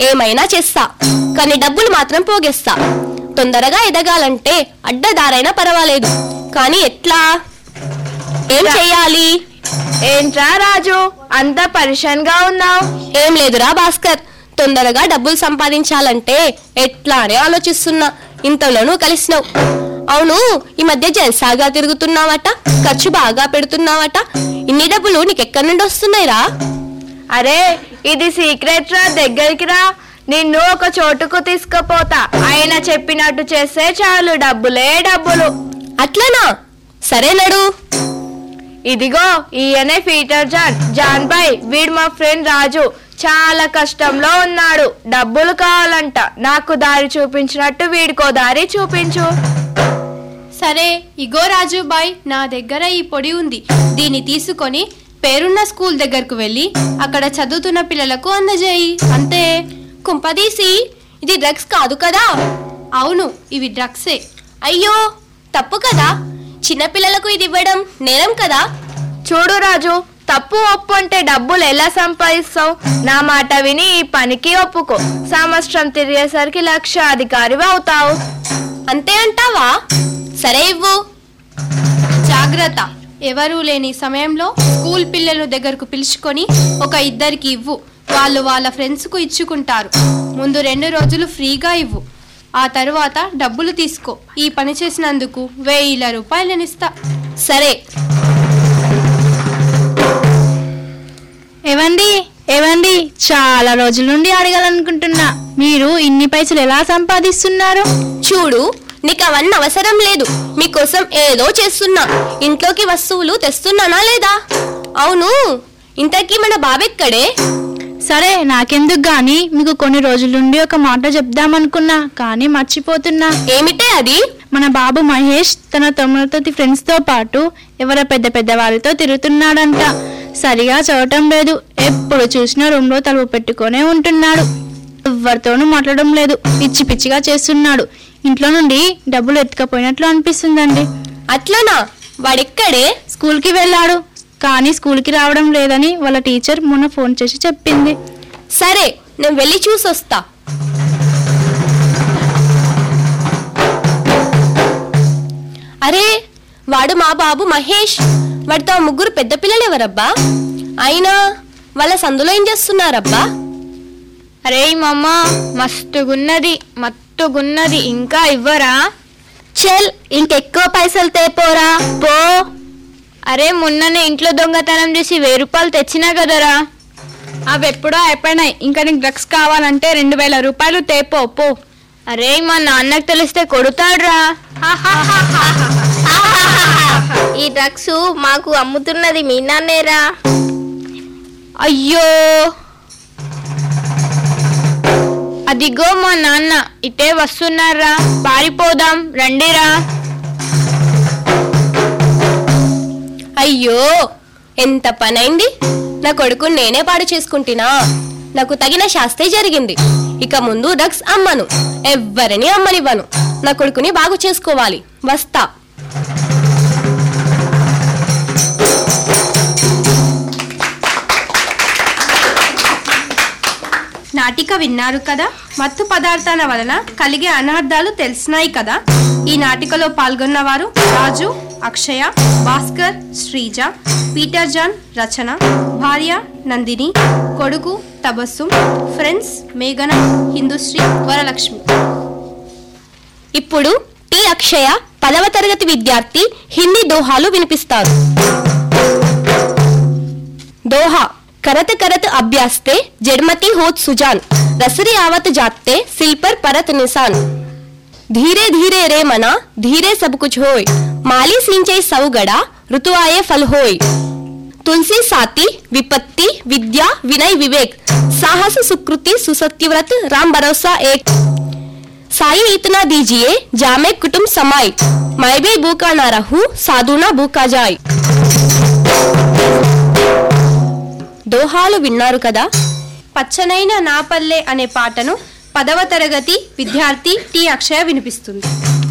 ఏమైనా చేస్తా కానీ డబ్బులు మాత్రం పోగేస్తా తొందరగా ఎదగాలంటే అడ్డదారైనా పర్వాలేదు కానీ ఎట్లా ఏం చెయ్యాలి ఏంట్రా రాజు అంత పరిషన్ గా ఉన్నావు ఏం లేదురా భాస్కర్ తొందరగా డబ్బులు సంపాదించాలంటే ఎట్లా అని ఆలోచిస్తున్నా ఇంతలోనూ కలిసినావు అవును ఈ మధ్య జల్సాగా తిరుగుతున్నావట ఖర్చు బాగా పెడుతున్నావట ఇన్ని డబ్బులు నీకెక్కడి నుండి వస్తున్నాయిరా అరే ఇది సీక్రెట్ రా దగ్గరికి రా నిన్ను ఒక చోటుకు తీసుకుపోతా ఆయన చెప్పినట్టు చేస్తే చాలు డబ్బులే డబ్బులు అట్లనా సరే నడు ఇదిగో ఈయనే పీటర్ జాన్ జాన్ బాయ్ వీడు మా ఫ్రెండ్ రాజు చాలా కష్టంలో ఉన్నాడు డబ్బులు కావాలంట నాకు దారి చూపించినట్టు వీడికో దారి చూపించు సరే ఇగో రాజుబాయ్ నా దగ్గర ఈ పొడి ఉంది దీన్ని తీసుకొని పేరున్న స్కూల్ దగ్గరకు వెళ్ళి అక్కడ చదువుతున్న పిల్లలకు అందజేయి అంతే కుంపదీసి ఇది డ్రగ్స్ కాదు కదా అవును ఇవి డ్రగ్సే అయ్యో తప్పు కదా చిన్నపిల్లలకు ఇది ఇవ్వడం నేరం కదా చూడు రాజు తప్పు ఒప్పు అంటే డబ్బులు ఎలా సంపాదిస్తావు నా మాట విని ఈ పనికి ఒప్పుకో సంవత్సరం తిరిగేసరికి లక్ష అధికారివి అవుతావు అంతే అంటావా సరే ఇవ్వు జాగ్రత్త ఎవరూ లేని సమయంలో స్కూల్ పిల్లల దగ్గరకు పిలుచుకొని ఒక ఇద్దరికి ఇవ్వు వాళ్ళు వాళ్ళ ఫ్రెండ్స్కు ఇచ్చుకుంటారు ముందు రెండు రోజులు ఫ్రీగా ఇవ్వు ఆ తరువాత డబ్బులు తీసుకో ఈ పని చేసినందుకు వేల రూపాయలు నేను ఇస్తా సరే ఏవండి ఏవండి చాలా రోజుల నుండి అడగాలనుకుంటున్నా మీరు ఇన్ని పైసలు ఎలా సంపాదిస్తున్నారు చూడు నీకు అవన్నీ అవసరం లేదు మీకోసం ఏదో చేస్తున్నా ఇంట్లోకి వస్తువులు తెస్తున్నానా లేదా అవును ఇంతకీ మన బాబెక్కడే సరే నాకెందుకు గాని మీకు కొన్ని రోజుల నుండి ఒక మాట చెప్దామనుకున్నా కానీ మర్చిపోతున్నా ఏమిటే అది మన బాబు మహేష్ తన తొమ్మిది ఫ్రెండ్స్ తో పాటు ఎవరో పెద్ద పెద్ద వాళ్ళతో తిరుగుతున్నాడంట సరిగా చదవటం లేదు ఎప్పుడు చూసినా రూమ్ లో తలుపు పెట్టుకొనే ఉంటున్నాడు ఎవరితోనూ మాట్లాడడం లేదు పిచ్చి పిచ్చిగా చేస్తున్నాడు ఇంట్లో నుండి డబ్బులు ఎత్తుకపోయినట్లు అనిపిస్తుందండి అట్లనా వాడెక్కడే స్కూల్ కి వెళ్ళాడు కానీ స్కూల్ కి రావడం లేదని వాళ్ళ టీచర్ మొన్న ఫోన్ చేసి చెప్పింది సరే నేను వెళ్ళి చూసొస్తా అరే వాడు మా బాబు మహేష్ వాడితో ఆ ముగ్గురు పెద్ద పిల్లలు ఎవరబ్బా అయినా వాళ్ళ సందులో ఏం చేస్తున్నారబ్బా అరే మమ్మ మస్తుగున్నది మత్తుగున్నది ఇంకా ఇవ్వరా చెల్ ఇంకెక్కువ పైసలు తేపోరా పో అరే మొన్ననే ఇంట్లో దొంగతనం చేసి వెయ్యి రూపాయలు తెచ్చినా కదరా అవి ఎప్పుడో అయిపోయినాయి ఇంకా నీకు డ్రగ్స్ కావాలంటే రెండు వేల రూపాయలు తేపో పో అరే మా నాన్నకు తెలిస్తే కొడుతాడ్రా ఈ డ్రగ్స్ మాకు అమ్ముతున్నది మీ నాన్నేరా అయ్యో అదిగో మా నాన్న ఇటే వస్తున్నారా పారిపోదాం రండిరా అయ్యో ఎంత పనైంది నా కొడుకుని నేనే పాడు చేసుకుంటున్నా నాకు తగిన శాస్తే జరిగింది ఇక ముందు డ్రగ్స్ అమ్మను ఎవ్వరిని అమ్మనివ్వను నా కొడుకుని బాగు చేసుకోవాలి వస్తా నాటిక విన్నారు కదా మత్తు పదార్థాల వలన కలిగే అనర్థాలు తెలిసినాయి కదా ఈ నాటికలో పాల్గొన్న వారు రాజు అక్షయ భాస్కర్ శ్రీజ పీటర్ జాన్ రచన భార్య నందిని కొడుకు తబస్సుం ఫ్రెండ్స్ మేఘన హిందూశ్రీ వరలక్ష్మి ఇప్పుడు టి అక్షయ పదవ తరగతి విద్యార్థి హిందీ దోహాలు వినిపిస్తారు दोहा करत करत अभ्यासते जड़मती होत सुजान रसरी आवत जाते सिल पर परत निशान धीरे धीरे रे मना धीरे सब कुछ होय माली सिंचई सौगड़ा ऋतु आए फल होय तुलसी साती विपत्ति विद्या विनय विवेक साहस सुकृति सुसत्यव्रत राम भरोसा एक साई इतना दीजिए जामे कुटुंब समाई मैं भी भूखा ना रहूं साधु ना भूखा जाए దోహాలు విన్నారు కదా పచ్చనైన నాపల్లె అనే పాటను పదవ తరగతి విద్యార్థి టి అక్షయ వినిపిస్తుంది